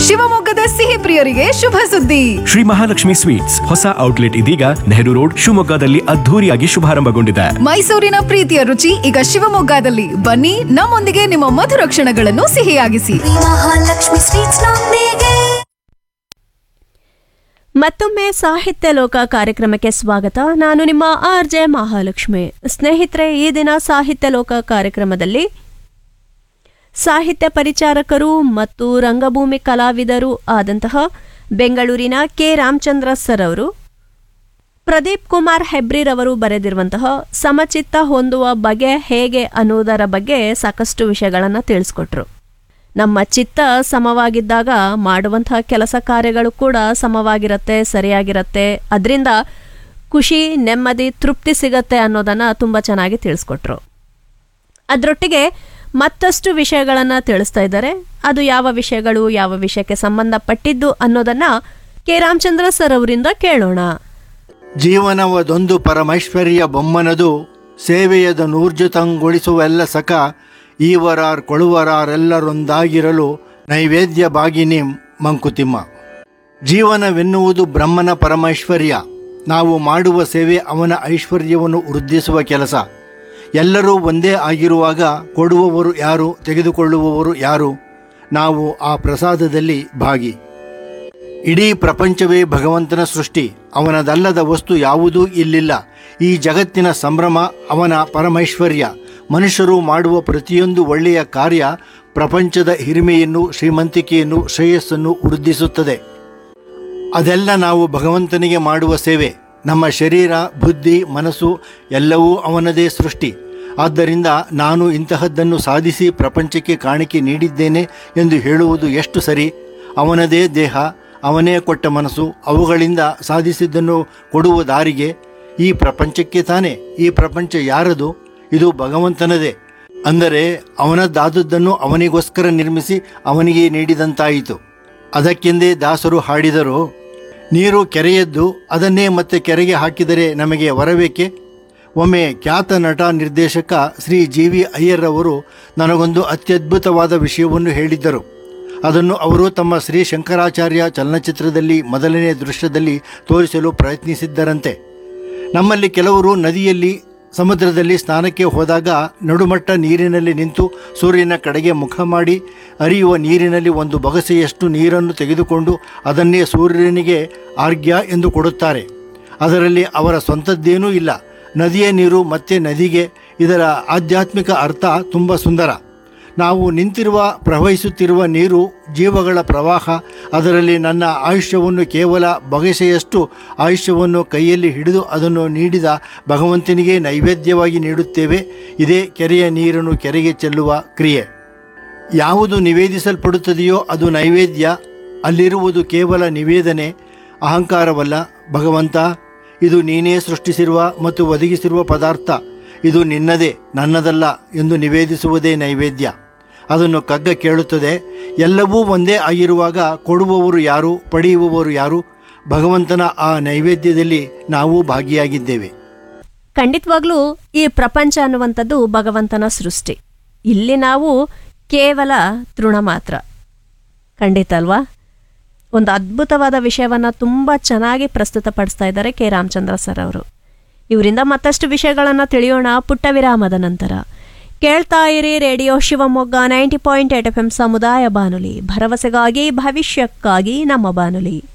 ಶಿವಮೊಗ್ಗದ ಸಿಹಿ ಪ್ರಿಯರಿಗೆ ಶುಭ ಸುದ್ದಿ ಶ್ರೀ ಮಹಾಲಕ್ಷ್ಮಿ ಸ್ವೀಟ್ಸ್ ಹೊಸ ಔಟ್ಲೆಟ್ ಇದೀಗ ನೆಹರು ರೋಡ್ ಶಿವಮೊಗ್ಗದಲ್ಲಿ ಅದ್ಧೂರಿಯಾಗಿ ಶುಭಾರಂಭಗೊಂಡಿದೆ ಮೈಸೂರಿನ ಪ್ರೀತಿಯ ರುಚಿ ಈಗ ಶಿವಮೊಗ್ಗದಲ್ಲಿ ಬನ್ನಿ ನಮ್ಮೊಂದಿಗೆ ನಿಮ್ಮ ಮಧುರ ಕ್ಷಣಗಳನ್ನು ಸಿಹಿಯಾಗಿಸಿ ಮಹಾಲಕ್ಷ್ಮಿ ಸ್ವೀಟ್ಸ್ ನೊಂದಿಗೆ ಮತ್ತೊಮ್ಮೆ ಸಾಹಿತ್ಯ ಲೋಕ ಕಾರ್ಯಕ್ರಮಕ್ಕೆ ಸ್ವಾಗತ ನಾನು ನಿಮ್ಮ ಆರ್ ಜೆ ಮಹಾಲಕ್ಷ್ಮಿ ಸ್ನೇಹಿತರೆ ಈ ದಿನ ಸಾಹಿತ್ಯ ಲೋಕ ಕಾರ್ಯಕ್ರಮದಲ್ಲಿ ಸಾಹಿತ್ಯ ಪರಿಚಾರಕರು ಮತ್ತು ರಂಗಭೂಮಿ ಕಲಾವಿದರು ಆದಂತಹ ಬೆಂಗಳೂರಿನ ಕೆ ರಾಮಚಂದ್ರ ಸರ್ ಅವರು ಪ್ರದೀಪ್ ಕುಮಾರ್ ಹೆಬ್ರಿರವರು ಬರೆದಿರುವಂತಹ ಸಮಚಿತ್ತ ಹೊಂದುವ ಬಗೆ ಹೇಗೆ ಅನ್ನುವುದರ ಬಗ್ಗೆ ಸಾಕಷ್ಟು ವಿಷಯಗಳನ್ನು ತಿಳಿಸ್ಕೊಟ್ರು ನಮ್ಮ ಚಿತ್ತ ಸಮವಾಗಿದ್ದಾಗ ಮಾಡುವಂತಹ ಕೆಲಸ ಕಾರ್ಯಗಳು ಕೂಡ ಸಮವಾಗಿರುತ್ತೆ ಸರಿಯಾಗಿರುತ್ತೆ ಅದರಿಂದ ಖುಷಿ ನೆಮ್ಮದಿ ತೃಪ್ತಿ ಸಿಗತ್ತೆ ಅನ್ನೋದನ್ನು ತುಂಬ ಚೆನ್ನಾಗಿ ತಿಳಿಸ್ಕೊಟ್ರು ಅದರೊಟ್ಟಿಗೆ ಮತ್ತಷ್ಟು ವಿಷಯಗಳನ್ನು ತಿಳಿಸ್ತಾ ಇದ್ದಾರೆ ಅದು ಯಾವ ವಿಷಯಗಳು ಯಾವ ವಿಷಯಕ್ಕೆ ಸಂಬಂಧಪಟ್ಟಿದ್ದು ಅನ್ನೋದನ್ನ ಕೆ ರಾಮಚಂದ್ರ ಸರ್ ಅವರಿಂದ ಕೇಳೋಣ ಜೀವನವದೊಂದು ಪರಮೈಶ್ವರ್ಯ ಬೊಮ್ಮನದು ಸೇವೆಯದ ನೂರ್ಜುತಂಗೊಳಿಸುವೆಲ್ಲ ಸಕ ಈವರಾರ್ ಕೊಳುವರಾರೆಲ್ಲರೊಂದಾಗಿರಲು ನೈವೇದ್ಯ ಬಾಗಿನಿ ಮಂಕುತಿಮ್ಮ ಜೀವನವೆನ್ನುವುದು ಬ್ರಹ್ಮನ ಪರಮೈಶ್ವರ್ಯ ನಾವು ಮಾಡುವ ಸೇವೆ ಅವನ ಐಶ್ವರ್ಯವನ್ನು ವೃದ್ಧಿಸುವ ಕೆಲಸ ಎಲ್ಲರೂ ಒಂದೇ ಆಗಿರುವಾಗ ಕೊಡುವವರು ಯಾರು ತೆಗೆದುಕೊಳ್ಳುವವರು ಯಾರು ನಾವು ಆ ಪ್ರಸಾದದಲ್ಲಿ ಭಾಗಿ ಇಡೀ ಪ್ರಪಂಚವೇ ಭಗವಂತನ ಸೃಷ್ಟಿ ಅವನದಲ್ಲದ ವಸ್ತು ಯಾವುದೂ ಇಲ್ಲಿಲ್ಲ ಈ ಜಗತ್ತಿನ ಸಂಭ್ರಮ ಅವನ ಪರಮೈಶ್ವರ್ಯ ಮನುಷ್ಯರು ಮಾಡುವ ಪ್ರತಿಯೊಂದು ಒಳ್ಳೆಯ ಕಾರ್ಯ ಪ್ರಪಂಚದ ಹಿರಿಮೆಯನ್ನು ಶ್ರೀಮಂತಿಕೆಯನ್ನು ಶ್ರೇಯಸ್ಸನ್ನು ವೃದ್ಧಿಸುತ್ತದೆ ಅದೆಲ್ಲ ನಾವು ಭಗವಂತನಿಗೆ ಮಾಡುವ ಸೇವೆ ನಮ್ಮ ಶರೀರ ಬುದ್ಧಿ ಮನಸ್ಸು ಎಲ್ಲವೂ ಅವನದೇ ಸೃಷ್ಟಿ ಆದ್ದರಿಂದ ನಾನು ಇಂತಹದ್ದನ್ನು ಸಾಧಿಸಿ ಪ್ರಪಂಚಕ್ಕೆ ಕಾಣಿಕೆ ನೀಡಿದ್ದೇನೆ ಎಂದು ಹೇಳುವುದು ಎಷ್ಟು ಸರಿ ಅವನದೇ ದೇಹ ಅವನೇ ಕೊಟ್ಟ ಮನಸ್ಸು ಅವುಗಳಿಂದ ಸಾಧಿಸಿದ್ದನ್ನು ಕೊಡುವ ದಾರಿಗೆ ಈ ಪ್ರಪಂಚಕ್ಕೆ ತಾನೇ ಈ ಪ್ರಪಂಚ ಯಾರದು ಇದು ಭಗವಂತನದೇ ಅಂದರೆ ಅವನದ್ದಾದದ್ದನ್ನು ಅವನಿಗೋಸ್ಕರ ನಿರ್ಮಿಸಿ ಅವನಿಗೆ ನೀಡಿದಂತಾಯಿತು ಅದಕ್ಕೆಂದೇ ದಾಸರು ಹಾಡಿದರು ನೀರು ಕೆರೆಯದ್ದು ಅದನ್ನೇ ಮತ್ತೆ ಕೆರೆಗೆ ಹಾಕಿದರೆ ನಮಗೆ ವರಬೇಕೆ ಒಮ್ಮೆ ಖ್ಯಾತ ನಟ ನಿರ್ದೇಶಕ ಶ್ರೀ ಜಿ ವಿ ಅಯ್ಯರ್ರವರು ನನಗೊಂದು ಅತ್ಯದ್ಭುತವಾದ ವಿಷಯವನ್ನು ಹೇಳಿದ್ದರು ಅದನ್ನು ಅವರು ತಮ್ಮ ಶ್ರೀ ಶಂಕರಾಚಾರ್ಯ ಚಲನಚಿತ್ರದಲ್ಲಿ ಮೊದಲನೇ ದೃಶ್ಯದಲ್ಲಿ ತೋರಿಸಲು ಪ್ರಯತ್ನಿಸಿದ್ದರಂತೆ ನಮ್ಮಲ್ಲಿ ಕೆಲವರು ನದಿಯಲ್ಲಿ ಸಮುದ್ರದಲ್ಲಿ ಸ್ನಾನಕ್ಕೆ ಹೋದಾಗ ನಡುಮಟ್ಟ ನೀರಿನಲ್ಲಿ ನಿಂತು ಸೂರ್ಯನ ಕಡೆಗೆ ಮುಖ ಮಾಡಿ ಹರಿಯುವ ನೀರಿನಲ್ಲಿ ಒಂದು ಬಗಸೆಯಷ್ಟು ನೀರನ್ನು ತೆಗೆದುಕೊಂಡು ಅದನ್ನೇ ಸೂರ್ಯನಿಗೆ ಆರ್ಘ್ಯ ಎಂದು ಕೊಡುತ್ತಾರೆ ಅದರಲ್ಲಿ ಅವರ ಸ್ವಂತದ್ದೇನೂ ಇಲ್ಲ ನದಿಯ ನೀರು ಮತ್ತೆ ನದಿಗೆ ಇದರ ಆಧ್ಯಾತ್ಮಿಕ ಅರ್ಥ ತುಂಬ ಸುಂದರ ನಾವು ನಿಂತಿರುವ ಪ್ರವಹಿಸುತ್ತಿರುವ ನೀರು ಜೀವಗಳ ಪ್ರವಾಹ ಅದರಲ್ಲಿ ನನ್ನ ಆಯುಷ್ಯವನ್ನು ಕೇವಲ ಬಗೆಸೆಯಷ್ಟು ಆಯುಷ್ಯವನ್ನು ಕೈಯಲ್ಲಿ ಹಿಡಿದು ಅದನ್ನು ನೀಡಿದ ಭಗವಂತನಿಗೆ ನೈವೇದ್ಯವಾಗಿ ನೀಡುತ್ತೇವೆ ಇದೇ ಕೆರೆಯ ನೀರನ್ನು ಕೆರೆಗೆ ಚೆಲ್ಲುವ ಕ್ರಿಯೆ ಯಾವುದು ನಿವೇದಿಸಲ್ಪಡುತ್ತದೆಯೋ ಅದು ನೈವೇದ್ಯ ಅಲ್ಲಿರುವುದು ಕೇವಲ ನಿವೇದನೆ ಅಹಂಕಾರವಲ್ಲ ಭಗವಂತ ಇದು ನೀನೇ ಸೃಷ್ಟಿಸಿರುವ ಮತ್ತು ಒದಗಿಸಿರುವ ಪದಾರ್ಥ ಇದು ನಿನ್ನದೇ ನನ್ನದಲ್ಲ ಎಂದು ನಿವೇದಿಸುವುದೇ ನೈವೇದ್ಯ ಅದನ್ನು ಕಗ್ಗ ಕೇಳುತ್ತದೆ ಎಲ್ಲವೂ ಒಂದೇ ಆಗಿರುವಾಗ ಕೊಡುವವರು ಯಾರು ಪಡೆಯುವವರು ಯಾರು ಭಗವಂತನ ಆ ನೈವೇದ್ಯದಲ್ಲಿ ನಾವು ಭಾಗಿಯಾಗಿದ್ದೇವೆ ಖಂಡಿತವಾಗ್ಲೂ ಈ ಪ್ರಪಂಚ ಅನ್ನುವಂಥದ್ದು ಭಗವಂತನ ಸೃಷ್ಟಿ ಇಲ್ಲಿ ನಾವು ಕೇವಲ ತೃಣ ಮಾತ್ರ ಖಂಡಿತ ಅಲ್ವಾ ಒಂದು ಅದ್ಭುತವಾದ ವಿಷಯವನ್ನು ತುಂಬ ಚೆನ್ನಾಗಿ ಪ್ರಸ್ತುತಪಡಿಸ್ತಾ ಇದ್ದಾರೆ ಕೆ ರಾಮಚಂದ್ರ ಸರ್ ಅವರು ಇವರಿಂದ ಮತ್ತಷ್ಟು ವಿಷಯಗಳನ್ನು ತಿಳಿಯೋಣ ಪುಟ್ಟ ವಿರಾಮದ ನಂತರ ಕೇಳ್ತಾ ಇರಿ radio Shivamogga ninety point eight F M ಸಮುದಾಯ ಬಾನುಲಿ ಭರವಸೆಗಾಗಿ ಭವಿಷ್ಯಕ್ಕಾಗಿ ನಮ್ಮ ಬಾನುಲಿ